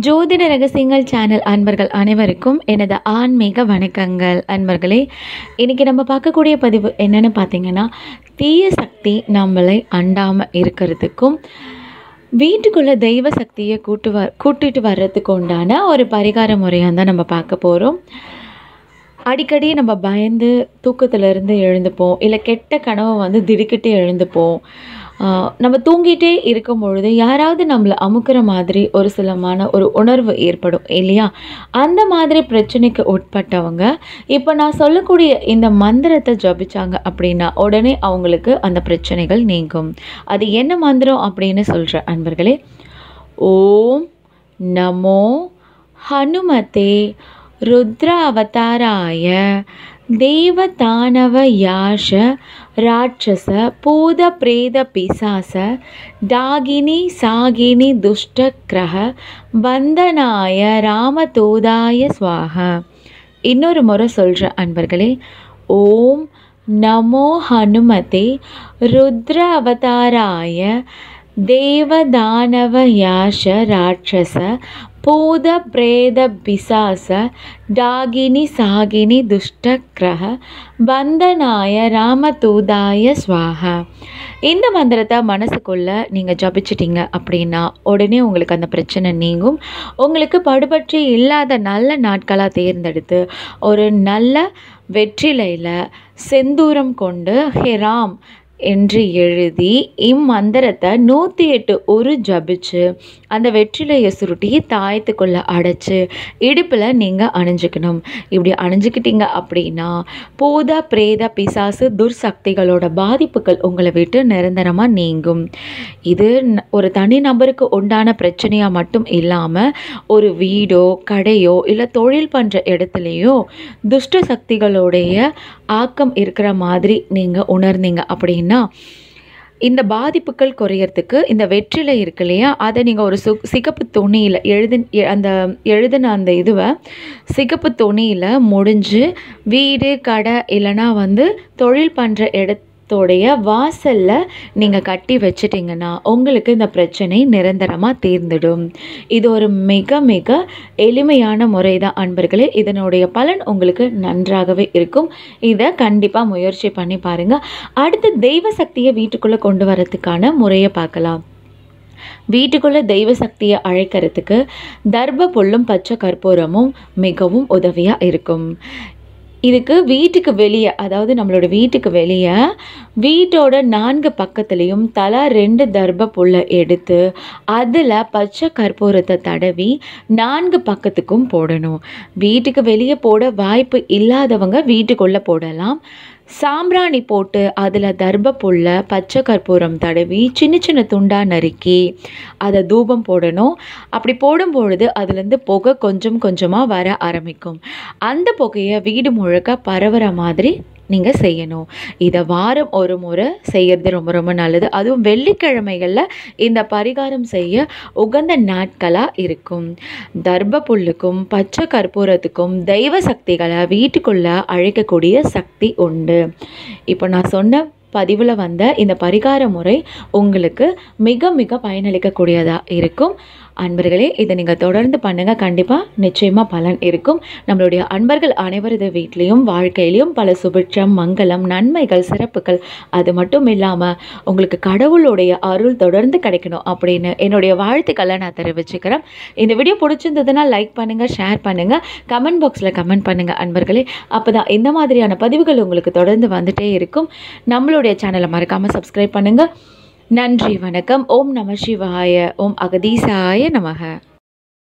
ஜோதிட ரகசியங்கள் சேனல் அன்பர்கள் அனைவருக்கும் எனது ஆன்மீக வணக்கங்கள் அன்பர்களே இன்றைக்கி நம்ம பார்க்கக்கூடிய பதிவு என்னென்னு பார்த்தீங்கன்னா தீய சக்தி நம்மளை அண்டாமல் இருக்கிறதுக்கும் வீட்டுக்குள்ளே தெய்வ சக்தியை கூட்டு வ கூட்டிட்டு வர்றதுக்கு உண்டான ஒரு பரிகார முறையாக தான் நம்ம பார்க்க போகிறோம் அடிக்கடி நம்ம பயந்து தூக்கத்திலிருந்து எழுந்துப்போம் இல்லை கெட்ட கனவை வந்து திடுக்கிட்டு எழுந்துப்போம் ஆஹ் நம்ம தூங்கிட்டே இருக்கும் பொழுது யாராவது நம்மளை அமுக்கிற மாதிரி ஒரு சிலமான ஒரு உணர்வு ஏற்படும் இல்லையா அந்த மாதிரி பிரச்சனைக்கு உட்பட்டவங்க இப்போ நான் சொல்லக்கூடிய இந்த மந்திரத்தை ஜபிச்சாங்க அப்படின்னா உடனே அவங்களுக்கு அந்த பிரச்சனைகள் நீங்கும் அது என்ன மந்திரம் அப்படின்னு சொல்கிற அன்பர்களே ஓம் நமோ ஹனுமதே ருத்ர அவதாராய தேவதானவ யாஷ ராட்சச பூத பிரேத பிசாச டாகினி சாகினி துஷ்ட கிரக பந்தனாய ராமதூதாய ஸ்வாக இன்னொரு முறை சொல்கிற அன்பர்களே ஓம் நமோ ஹனுமதே ருத்ர அவதாராய தேவதானவ யாஷ ராட்சச பூத பிரேத பிசாச டாகினி சாகினி துஷ்ட கிரக பந்தனாய ராமதூதாய ஸ்வாகா இந்த மந்திரத்தை மனசுக்குள்ள நீங்கள் ஜபிச்சிட்டீங்க அப்படின்னா உடனே உங்களுக்கு அந்த பிரச்சனை நீங்கும் உங்களுக்கு படுபற்றி இல்லாத நல்ல நாட்களாக தேர்ந்தெடுத்து ஒரு நல்ல வெற்றிலையில் செந்தூரம் கொண்டு ஹெராம் என்று எழுதி இம்மந்திரத்தை நூற்றி எட்டு ஒரு ஜபிச்சு அந்த வெற்றிலையை சுருட்டி தாயத்துக்குள்ளே அடைச்சி இடுப்பில் நீங்கள் அணிஞ்சுக்கணும் இப்படி அணிஞ்சுக்கிட்டீங்க அப்படின்னா பூத பிரேத பிசாசு துர்சக்திகளோட பாதிப்புகள் உங்களை விட்டு நிரந்தரமாக நீங்கும் இது ந- ஒரு தனி நபருக்கு உண்டான பிரச்சனையாக மட்டும் இல்லாமல் ஒரு வீடோ கடையோ இல்லை தொழில் பண்ணுற இடத்துலையோ துஷ்ட சக்திகளுடைய ஆக்கம் இருக்கிற மாதிரி நீங்கள் உணர்ந்தீங்க அப்படின்னா இந்த பாதிப்புகள் குறையறதுக்கு இந்த வெற்றிலை இருக்கு இல்லையா அதை நீங்கள் ஒரு சு சிகப்பு துணியில் எழுதி எ- அந்த எழுதின அந்த இதுவை சிகப்பு துணியில் முடிஞ்சு வீடு கடை இல்லைன்னா வந்து தொழில் பண்ணுற இடத்தோடைய வாசலில் நீங்கள் கட்டி வச்சிட்டிங்கன்னா உங்களுக்கு இந்த பிரச்சனை நிரந்தரமாக தீர்ந்துடும் இது ஒரு மிக மிக எளிமையான முறை தான் அன்பர்களே இதனுடைய பலன் உங்களுக்கு நன்றாகவே இருக்கும் இதை கண்டிப்பாக முயற்சி பண்ணி பாருங்கள் அடுத்து தெய்வ சக்தியை வீட்டுக்குள்ளே கொண்டு வரதுக்கான முறையை பார்க்கலாம் வீட்டுக்குள்ளே தெய்வ சக்தியை அழைக்கிறதுக்கு தர்ப புல்லும் பச்சை கற்பூரமும் மிகவும் உதவியாக இருக்கும் இதுக்கு வீட்டுக்கு வெளியே அதாவது நம்மளோட வீட்டுக்கு வெளியே வீட்டோட நான்கு பக்கத்துலேயும் தலா ரெண்டு தர்ப புல்லை எடுத்து அதில் பச்சை கற்பூரத்தை தடவி நான்கு பக்கத்துக்கும் போடணும் வீட்டுக்கு வெளியே போட வாய்ப்பு இல்லாதவங்க வீட்டுக்குள்ளே போடலாம் சாம்பிராணி போட்டு அதில் தர்ப புல்ல பச்சை கற்பூரம் தடவி சின்ன சின்ன துண்டாக நறுக்கி அதை தூபம் போடணும் அப்படி போடும் பொழுது அதுலேருந்து புகை கொஞ்சம் கொஞ்சமாக வர ஆரம்பிக்கும் அந்த புகையை வீடு முழுக்க பரவுற மாதிரி நீங்கள் செய்யணும் இதை வாரம் ஒரு முறை செய்யறது ரொம்ப ரொம்ப நல்லது அதுவும் வெள்ளிக்கிழமைகளில் இந்த பரிகாரம் செய்ய உகந்த நாட்களாக இருக்கும் தர்ப புல்லுக்கும் பச்சை கற்பூரத்துக்கும் தெய்வ சக்திகளை வீட்டுக்குள்ளே அழைக்கக்கூடிய சக்தி உண்டு இப்போ நான் சொன்ன பதிவில் வந்த இந்த பரிகார முறை உங்களுக்கு மிக மிக பயனளிக்கக்கூடியதாக இருக்கும் அன்பர்களே இதை நீங்கள் தொடர்ந்து பண்ணுங்கள் கண்டிப்பாக நிச்சயமாக பலன் இருக்கும் நம்மளுடைய அன்பர்கள் அனைவரது வீட்லேயும் வாழ்க்கையிலையும் பல சுபிட்சம் மங்களம் நன்மைகள் சிறப்புகள் அது மட்டும் இல்லாமல் உங்களுக்கு கடவுளுடைய அருள் தொடர்ந்து கிடைக்கணும் அப்படின்னு என்னுடைய வாழ்த்துக்களை நான் தெரிவிச்சுக்கிறேன் இந்த வீடியோ பிடிச்சிருந்ததுன்னா லைக் பண்ணுங்கள் ஷேர் பண்ணுங்கள் கமெண்ட் பாக்ஸில் கமெண்ட் பண்ணுங்கள் அன்பர்களே அப்போ தான் இந்த மாதிரியான பதிவுகள் உங்களுக்கு தொடர்ந்து வந்துட்டே இருக்கும் நம்மளுடைய சேனலை மறக்காமல் சப்ஸ்கிரைப் பண்ணுங்கள் நன்றி வணக்கம் ஓம் நம சிவாய ஓம் அகதீசாய நமக